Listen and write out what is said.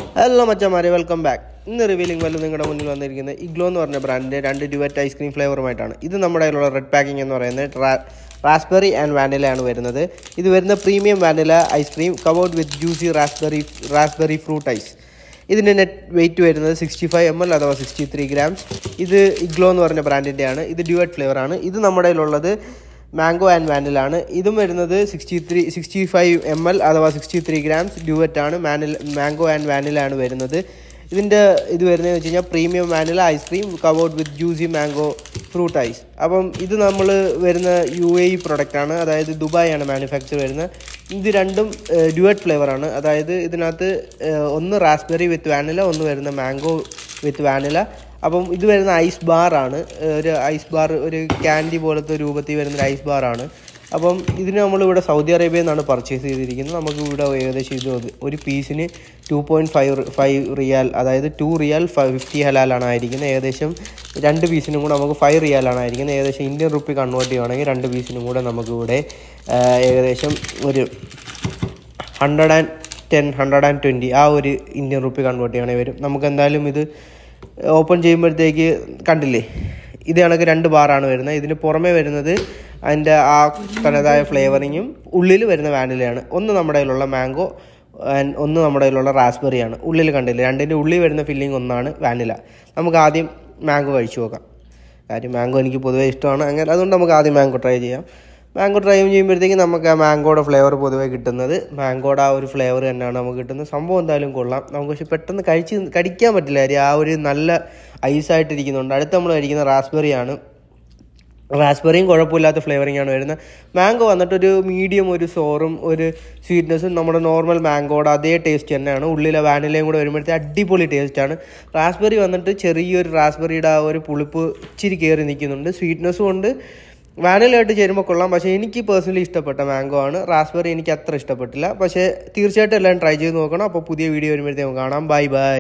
hello മച്ചന്മാരെ welcome back ഇന്ന് revealing വല്ല നിങ്ങളുടെ മുന്നിൽ വന്നിരിക്കുന്നത് ഇഗ്ലോ എന്ന് പറഞ്ഞ ബ്രാൻഡിൻ്റെ രണ്ട് ഡ്യുവറ്റ് ഐസ്ക്രീം ഫ്ലേവറുമായിട്ടാണ് ഇത് നമ്മുടെ കയ്യിലുള്ള റെഡ് പാക്കിംഗ് എന്ന് പറയുന്നത് റാസ്ബെറി ആൻഡ് വാനില ആണ് വരുന്നത് ഇത് വരുന്ന premium vanilla ice cream covered with juicy raspberry raspberry fruit ice ഇതിൻ്റെ നെറ്റ് വെയിറ്റ് വരുന്നത് സിക്സ്റ്റി ഫൈവ് എം എൽ അഥവാ സിക്സ്റ്റി ത്രീ ഗ്രാംസ് ഇത് ഇഗ്ലോ എന്ന് പറഞ്ഞ ബ്രാൻഡിൻ്റെയാണ് ഇത് ഡ്യുവറ്റ് ഫ്ലേവറാണ് ഇത് നമ്മുടെ കയ്യിലുള്ളത് മാംഗോ ആൻഡ് വാനിലാണ് ഇതും വരുന്നത് sixty three sixty five M L അഥവാ സിക്സ്റ്റി ത്രീ ഗ്രാംസ് ഡ്യുവറ്റ് ആണ് മാനില മാംഗോ ആൻഡ് വാനിലാണ് വരുന്നത് ഇതിൻ്റെ ഇത് വരുന്നതെന്ന് വെച്ച് കഴിഞ്ഞാൽ premium vanilla ice cream covered with juicy mango fruit ice അപ്പം ഇത് നമ്മൾ വരുന്ന യു എ ഇ പ്രൊഡക്റ്റാണ് അതായത് ദുബായ് ആണ് മാനുഫാക്ചർ വരുന്നത് ഇത് രണ്ടും ഡ്യുവറ്റ് ഫ്ലേവറാണ് അതായത് ഇതിനകത്ത് ഏഹ്, ഒന്ന് റാസ്ബെറി വിത്ത് വാനില ഒന്ന് വരുന്ന മാംഗോ വിത്ത് വാനില അപ്പം ഇത് വരുന്ന ഐസ് ബാറാണ് ഒരു ഐസ് ബാർ ഒരു ക്യാൻഡി പോലത്തെ രൂപത്തിൽ വരുന്ന ഒരു ഐസ് ബാറാണ് അപ്പം ഇതിന് നമ്മളിവിടെ സൗദി അറേബ്യയിൽ നിന്നാണ് പർച്ചേസ് ചെയ്തിരിക്കുന്നത് നമുക്ക് ഇവിടെ ഏകദേശം ഇത് ഒരു- ഒരു പീസിന് ടു പോയിൻറ്റ് ഫൈവ് ഫൈവ് റിയാൽ അതായത് ടു റിയാൽ ഫിഫ്റ്റി ഹലാലാണ് ആയിരിക്കുന്നത് ഏകദേശം രണ്ട് പീസിനും കൂടെ നമുക്ക് ഫൈവ് റിയാലാണ് ആയിരിക്കുന്നത് ഏകദേശം ഇന്ത്യൻ റുപ്പി കൺവേർട്ട് ചെയ്യുവാണെങ്കിൽ രണ്ട് പീസിനും കൂടെ നമുക്കിവിടെ ആ, ഏകദേശം ഒരു hundred and ten hundred and twenty ആ ഒരു ഇന്ത്യൻ റുപ്പി കൺവേർട്ട് ചെയ്യണമെങ്കിൽ വരും നമുക്ക് എന്തായാലും ഇത് ഓപ്പൺ ചെയ്യുമ്പോഴത്തേക്ക് കണ്ടില്ലേ ഇത് കണക്ക് രണ്ട് ബാറാണ് വരുന്നത് ഇതിന് പുറമേ വരുന്നത് അതിൻ്റെ ആ തനതായ ഫ്ലേവറിങ്ങും ഉള്ളിൽ വരുന്ന വാനിലയാണ് ഒന്ന് നമ്മുടെ കയ്യിലുള്ള മാംഗോ ആൻഡ് ഒന്ന് നമ്മുടെ കയ്യിലുള്ള റാസ്ബെറിയാണ് ഉള്ളിൽ കണ്ടില്ലേ രണ്ടിൻ്റെ ഉള്ളിൽ വരുന്ന ഫില്ലിംഗ് ഒന്നാണ് വാനില നമുക്ക് ആദ്യം മാംഗോ കഴിച്ചു നോക്കാം കാര്യം മാംഗോ എനിക്ക് പൊതുവേ ഇഷ്ടമാണ് അങ്ങനെ അതുകൊണ്ട് നമുക്ക് ആദ്യം മാംഗോ ട്രൈ ചെയ്യാം മാംഗോ ട്രൈ ചെയ്യുമ്പോഴത്തേക്ക് നമുക്ക് ആ മാംഗോയുടെ ഫ്ലേവർ പൊതുവേ കിട്ടുന്നത് മാംഗോയുടെ ആ ഒരു ഫ്ലേവർ തന്നെയാണ് നമുക്ക് കിട്ടുന്നത് സംഭവം എന്തായാലും കൊള്ളാം നമുക്ക് പക്ഷെ പെട്ടെന്ന് കഴിച്ച് കടിക്കാൻ പറ്റില്ല കാര്യം ആ ഒരു നല്ല ഐസായിട്ടിരിക്കുന്നുണ്ട് അടുത്ത് നമ്മൾ കഴിക്കുന്ന റാസ്ബെറി ആണ് റാസ്ബെറിയും കുഴപ്പമില്ലാത്ത ഫ്ലേവറിംഗ് ആണ് വരുന്നത് മാംഗോ വന്നിട്ട് ഒരു മീഡിയം ഒരു സോറും ഒരു സ്വീറ്റ്നെസ്സും നമ്മുടെ നോർമൽ മാംഗോയുടെ അതേ ടേസ്റ്റ് തന്നെയാണ് ഉള്ളിലെ വാനിലയും കൂടെ വരുമ്പോഴത്തെ അടിപൊളി ടേസ്റ്റാണ് റാസ്ബെറി വന്നിട്ട് ചെറിയൊരു റാസ്ബെറിയുടെ ആ ഒരു പുളിപ്പ് ഇച്ചിരി കയറി നിൽക്കുന്നുണ്ട് സ്വീറ്റ്നെസ്സും ഉണ്ട് വാനിലയായിട്ട് ചേരുമ്പോൾ കൊള്ളാം പക്ഷേ എനിക്ക് പേഴ്സണലി ഇഷ്ടപ്പെട്ട മാംഗോ ആണ് റാസ്ബെറി എനിക്ക് അത്ര ഇഷ്ടപ്പെട്ടില്ല പക്ഷേ തീർച്ചയായിട്ടും എല്ലാം ട്രൈ ചെയ്ത് നോക്കണം അപ്പോൾ പുതിയ വീഡിയോ വരുമ്പോഴത്തേക്കും കാണാം ബൈ ബൈ